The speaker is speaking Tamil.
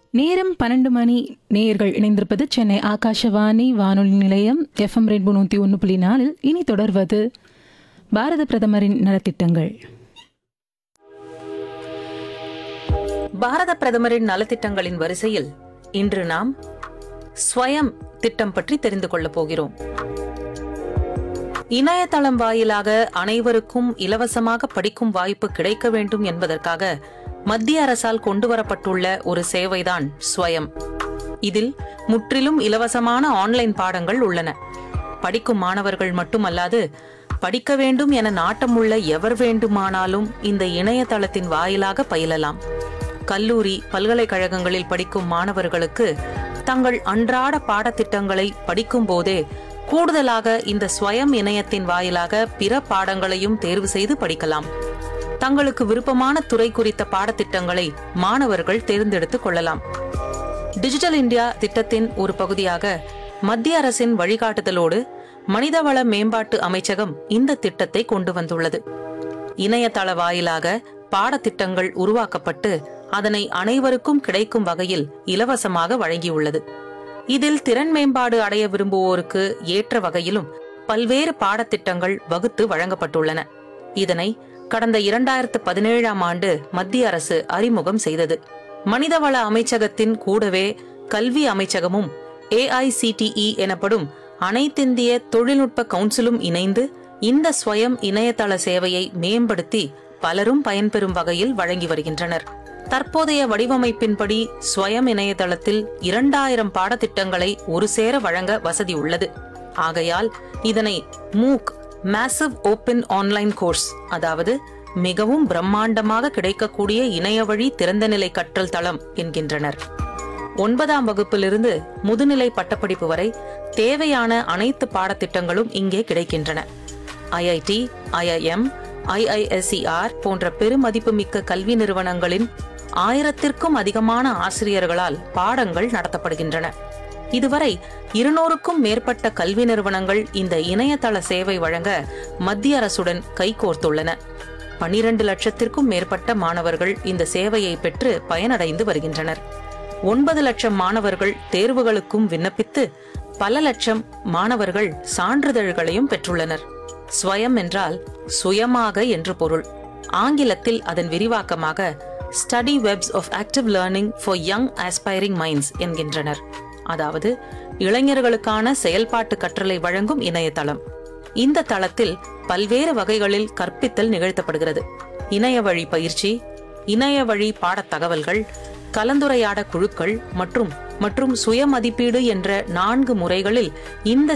நேரம் பன்னெண்டு மணி நேயர்கள் இணைந்திருப்பது சென்னை ஆகாஷவாணி வானொலி நிலையம் எஃப்எம் ரெயின்போ நூற்றி ஒன்று புள்ளி நாலில் இனி தொடர்வது பாரத பிரதமரின் நலத்திட்டங்கள் பாரத பிரதமரின் நலத்திட்டங்களின் வரிசையில் இன்று நாம் ஸ்வயம் திட்டம் பற்றி தெரிந்து கொள்ளப் போகிறோம் இணையதளம் வாயிலாக அனைவருக்கும் இலவசமாக படிக்கும் வாய்ப்பு கிடைக்க வேண்டும் என்பதற்காக மத்திய அரசால் கொண்டுவரப்பட்டுள்ள ஒரு சேவைதான் ஸ்வயம் இதில் முற்றிலும் இலவசமான ஆன்லைன் பாடங்கள் உள்ளன படிக்கும் மாணவர்கள் மட்டுமல்லாது படிக்க வேண்டும் என நாட்டமுள்ள எவர் வேண்டுமானாலும் இந்த இணையதளத்தின் வாயிலாக பயிலலாம் கல்லூரி பல்கலைக்கழகங்களில் படிக்கும் மாணவர்களுக்கு தங்கள் அன்றாட பாடத்திட்டங்களை படிக்கும் போதே கூடுதலாக இந்த ஸ்வயம் இணையத்தின் வாயிலாக பிற பாடங்களையும் தேர்வு செய்து படிக்கலாம் தங்களுக்கு விருப்பமான துறை குறித்த பாடத்திட்டங்களை மாணவர்கள் தேர்ந்தெடுத்துக் கொள்ளலாம் டிஜிட்டல் இந்தியா திட்டத்தின் ஒரு பகுதியாக மத்திய அரசின் வழிகாட்டுதலோடு மனிதவள மேம்பாட்டு அமைச்சகம் இந்த திட்டத்தை கொண்டு வந்துள்ளது இணையதள வாயிலாக பாடத்திட்டங்கள் உருவாக்கப்பட்டு அதனை அனைவருக்கும் கிடைக்கும் வகையில் இலவசமாக வழங்கியுள்ளது இதில் திறன் மேம்பாடு அடைய விரும்புவோருக்கு ஏற்ற வகையிலும் பல்வேறு பாடத்திட்டங்கள் வகுத்து வழங்கப்பட்டுள்ளன இதனை கடந்த இரண்டாயிரத்து பதினேழாம் ஆண்டு மத்திய அரசு அறிமுகம் செய்தது மனிதவள அமைச்சகத்தின் கூடவே கல்வி அமைச்சகமும் ஏஐசிடிஇ எனப்படும் அனைத்திந்திய தொழில்நுட்ப கவுன்சிலும் இணைந்து இந்த ஸ்வயம் இணையதள சேவையை மேம்படுத்தி பலரும் பயன்பெறும் வகையில் வழங்கி வருகின்றனர் தற்போதைய வடிவமைப்பின்படி ஸ்வயம் இணையதளத்தில் இரண்டாயிரம் பாடத்திட்டங்களை ஒரு சேர வழங்க வசதி உள்ளது ஆகையால் இதனை MOOC massive open online course அதாவது மிகவும் பிரம்மாண்டமாக கிடைக்கக்கூடிய இணையவழி திறந்தநிலை கற்றல் தளம் என்கின்றனர் ஒன்பதாம் வகுப்பிலிருந்து முதுநிலை பட்டப்படிப்பு வரை தேவையான அனைத்து பாடத்திட்டங்களும் இங்கே கிடைக்கின்றன ஐஐடி ஐஐஎம் ஐஐஎஸ்சிஆர் போன்ற பெருமதிப்புமிக்க கல்வி நிறுவனங்களின் ஆயிரத்திற்கும் அதிகமான ஆசிரியர்களால் பாடங்கள் நடத்தப்படுகின்றன இதுவரை இருநூறுக்கும் மேற்பட்ட கல்வி நிறுவனங்கள் இந்த இணையதள சேவை வழங்க மத்திய அரசுடன் கைகோர்த்துள்ளன பனிரண்டு லட்சத்திற்கும் மேற்பட்ட மாணவர்கள் இந்த சேவையை பெற்று பயனடைந்து வருகின்றனர் ஒன்பது லட்சம் மாணவர்கள் தேர்வுகளுக்கும் விண்ணப்பித்து பல லட்சம் மாணவர்கள் சான்றிதழ்களையும் பெற்றுள்ளனர் ஸ்வயம் என்றால் சுயமாக என்று பொருள் ஆங்கிலத்தில் அதன் விரிவாக்கமாக study webs of active learning for young aspiring minds என்கின்றனர் அதாவது இளைஞர்களுக்கான செயல்பாட்டு கற்றலை வழங்கும் இணையதளம் இந்த தளத்தில் பல்வேறு வகைகளில் கற்பித்தல் நிகழ்த்தப்படுகிறது இணைய வழி பயிற்சி இணைய வழி பாடத் தகவல்கள் கலந்துரையாட குழுக்கள் மற்றும் மற்றும் சுய மதிப்பீடு என்ற நான்கு முறைகளில் இந்த